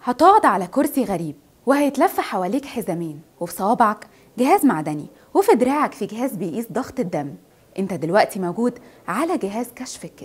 هتقعد على كرسي غريب وهيتلف حواليك حزامين وفي صوابعك جهاز معدني وفي دراعك في جهاز بيقيس ضغط الدم انت دلوقتي موجود على جهاز كشف الكذب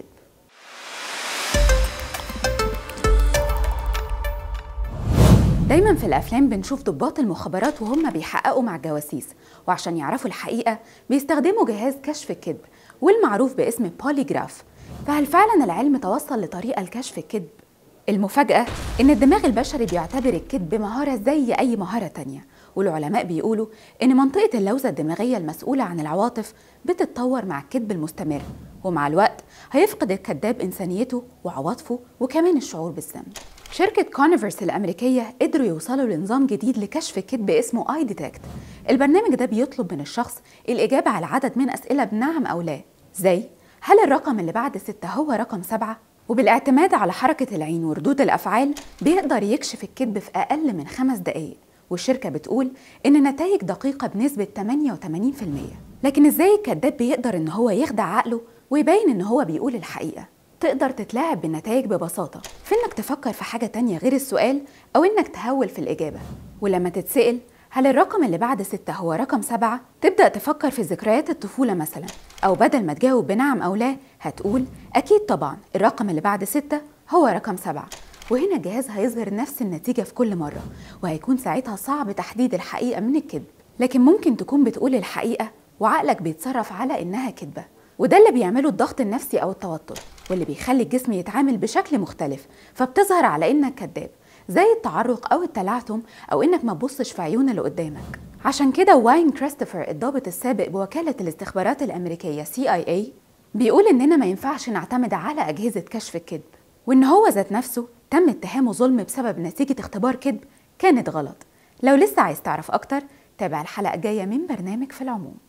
دايما في الافلام بنشوف ضباط المخابرات وهم بيحققوا مع الجواسيس وعشان يعرفوا الحقيقه بيستخدموا جهاز كشف الكذب والمعروف باسم بوليجراف فهل فعلا العلم توصل لطريقه لكشف الكذب المفاجأة إن الدماغ البشري بيعتبر الكذب مهارة زي أي مهارة تانية والعلماء بيقولوا إن منطقة اللوزة الدماغية المسؤولة عن العواطف بتتطور مع الكذب المستمر ومع الوقت هيفقد الكذاب إنسانيته وعواطفه وكمان الشعور بالذنب شركة كونيفرس الأمريكية قدروا يوصلوا لنظام جديد لكشف الكذب اسمه اي ديتكت البرنامج ده بيطلب من الشخص الإجابة على عدد من أسئلة بنعم أو لا زي هل الرقم اللي بعد ستة هو رقم سبعة؟ وبالاعتماد على حركة العين وردود الأفعال بيقدر يكشف الكذب في أقل من خمس دقايق والشركة بتقول إن النتائج دقيقة بنسبة 88% لكن إزاي الكذاب بيقدر إن هو يخدع عقله ويبين إن هو بيقول الحقيقة تقدر تتلاعب بالنتائج ببساطة في إنك تفكر في حاجة تانية غير السؤال أو إنك تهول في الإجابة ولما تتسأل هل الرقم اللي بعد ستة هو رقم سبعة؟ تبدأ تفكر في ذكريات الطفولة مثلا أو بدل ما تجاوب بنعم أو لا هتقول أكيد طبعا الرقم اللي بعد ستة هو رقم سبعة وهنا الجهاز هيظهر نفس النتيجة في كل مرة وهيكون ساعتها صعب تحديد الحقيقة من الكذب لكن ممكن تكون بتقول الحقيقة وعقلك بيتصرف على إنها كذبة وده اللي بيعمله الضغط النفسي أو التوتر واللي بيخلي الجسم يتعامل بشكل مختلف فبتظهر على إنك كذاب زي التعرق أو التلعثم أو إنك ما تبصش في عيون اللي قدامك عشان كده واين كريستوفر الضابط السابق بوكالة الاستخبارات الأمريكية CIA بيقول إننا ما ينفعش نعتمد على أجهزة كشف الكذب وإن هو ذات نفسه تم اتهامه ظلم بسبب نتيجة اختبار كذب كانت غلط لو لسه عايز تعرف أكتر تابع الحلقة الجاية من برنامج في العموم